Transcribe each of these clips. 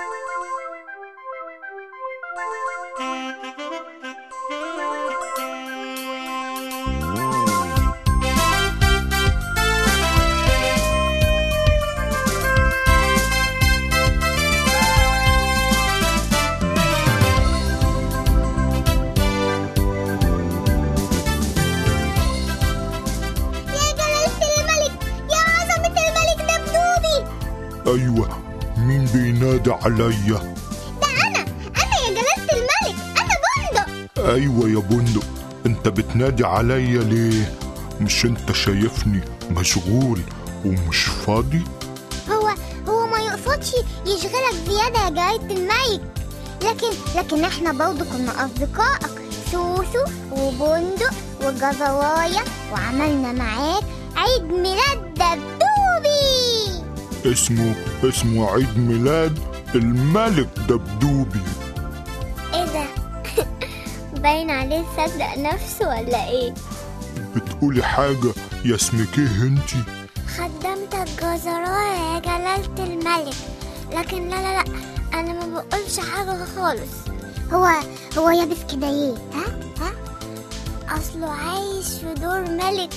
يا جلالة الملك يا عظمة الملك دبدوبي أيوة مين بينادي عليا ده أنا أنا يا جلالة الملك أنا بندق أيوة يا بندق أنت بتنادي عليا ليه مش أنت شايفني مشغول ومش فاضي هو هو ما يقصدش يشغلك زيادة يا جلالة الملك لكن لكن احنا برضه كنا أصدقائك سوسو وبندق وجزوايا وعملنا معاك عيد ميلاد دبدوبي اسمه اسمه عيد ميلاد الملك دبدوبي ايه ده باين عليه صدق نفسه ولا ايه بتقولي حاجة يا اسمك ايه انتي خدمتك جزرايا يا جلالة الملك لكن لا لا لا انا ما بقولش حاجة خالص هو هو يابس كده ايه ها ها اصله عايش في دور ملك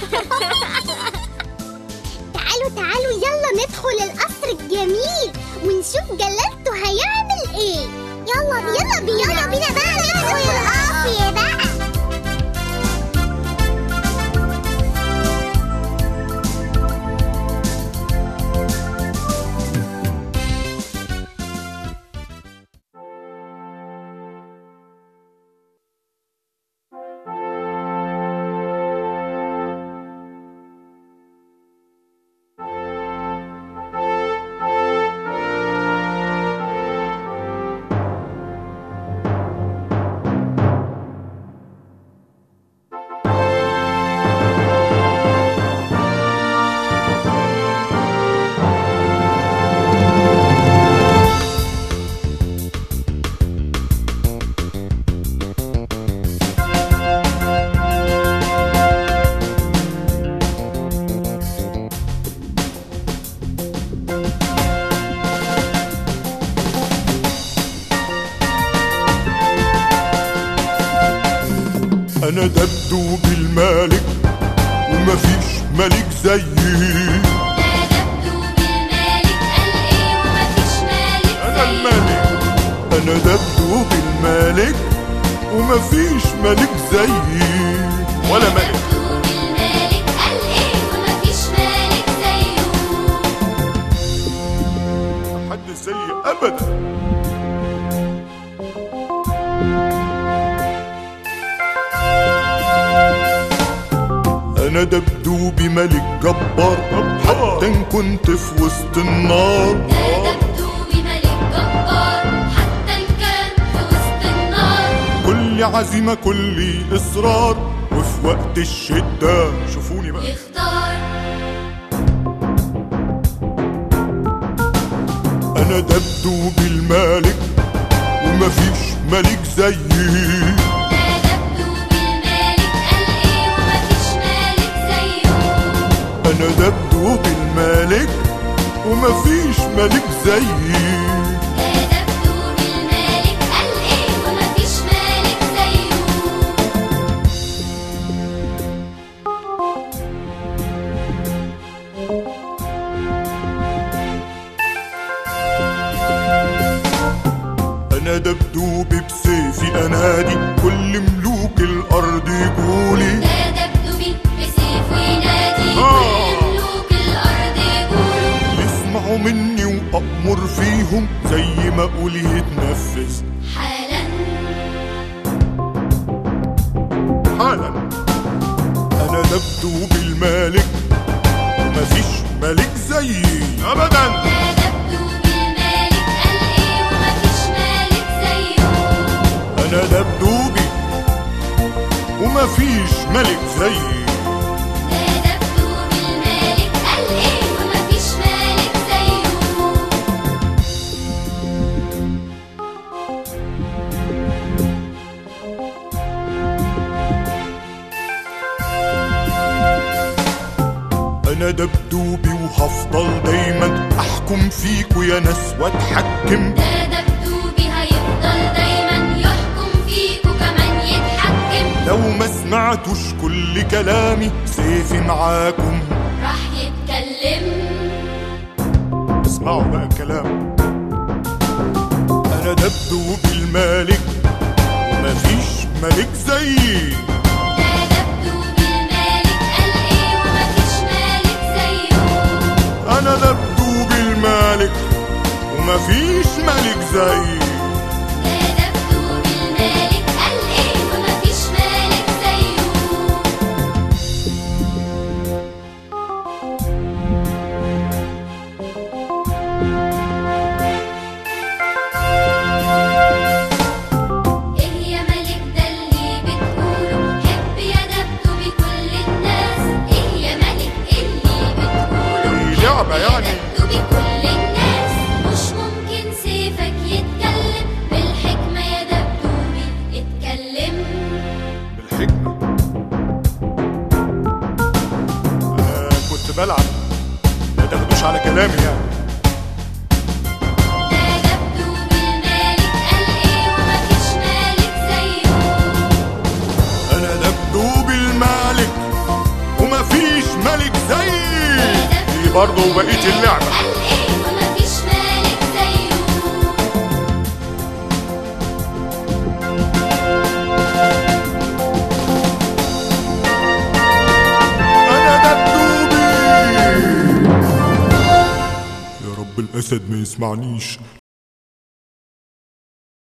تعالوا تعالوا يلا ندخل القصر الجميل ونشوف جلالته هيعمل ايه يلا يلا بينا يلا بينا بقى ندخل القصر بقى انا دبدوب الملك ومفيش ملك زيي انا الملك انا دبدوب الملك ومفيش ملك زيي ولا ملك حد زيي ابدا انا دبدوبي ملك جبار حتى ان كنت في وسط النار كل عزيمة كل اصرار وفي وقت الشدة شوفوني بقى انا دبدوبي الملك ومفيش ملك زيي انا دبدوب الملك ومفيش ملك زيي انا دبدوبي بسيفي انادي كل ملوك الارض يقولي يسمعوا مني وأأمر فيهم زي ما أقول يتنفذ حالا أنا دبدوب الملك مفيش ملك زيي أبدا أنا دبدوبي ومفيش ملك زيي أنا دبدوبي وهفضل دايما أحكم احكم فيكوا يا ناس واتحكم ده دبدوبي هيفضل دايما يحكم فيكوا كمان يتحكم لو ما سمعتوش كل كلامي سيفي معاكم راح يتكلم اسمعوا بقى الكلام انا دبدوب الملك ومفيش ملك زيي ده دبدوبي المالك قال ايه ومفيش مالك زيه انا دبدوب الملك ومفيش ملك زيي ده دبدوبي المالك قال ايه ومفيش مالك زيه ايه يا ملك ده اللي بتقوله حب يا دبدوبي كل الناس ايه يا ملك اللي بتقوله دي لعبة يعني دبدوبي كل الناس مش ممكن سيفك يتكلم بالحكمة يا دبدوبي اتكلم بالحكمة انا كنت بلعب ما تاخدوش على كلامي يعني ده دبدوبي المالك قال ايه ومفيش مالك زيه انا دبدوب الملك ومفيش ملك زيي دي برضه بقية اللعبة قال ايه ومفيش مالك زيه انا دبدوبي يا رب الاسد ما يسمعنيش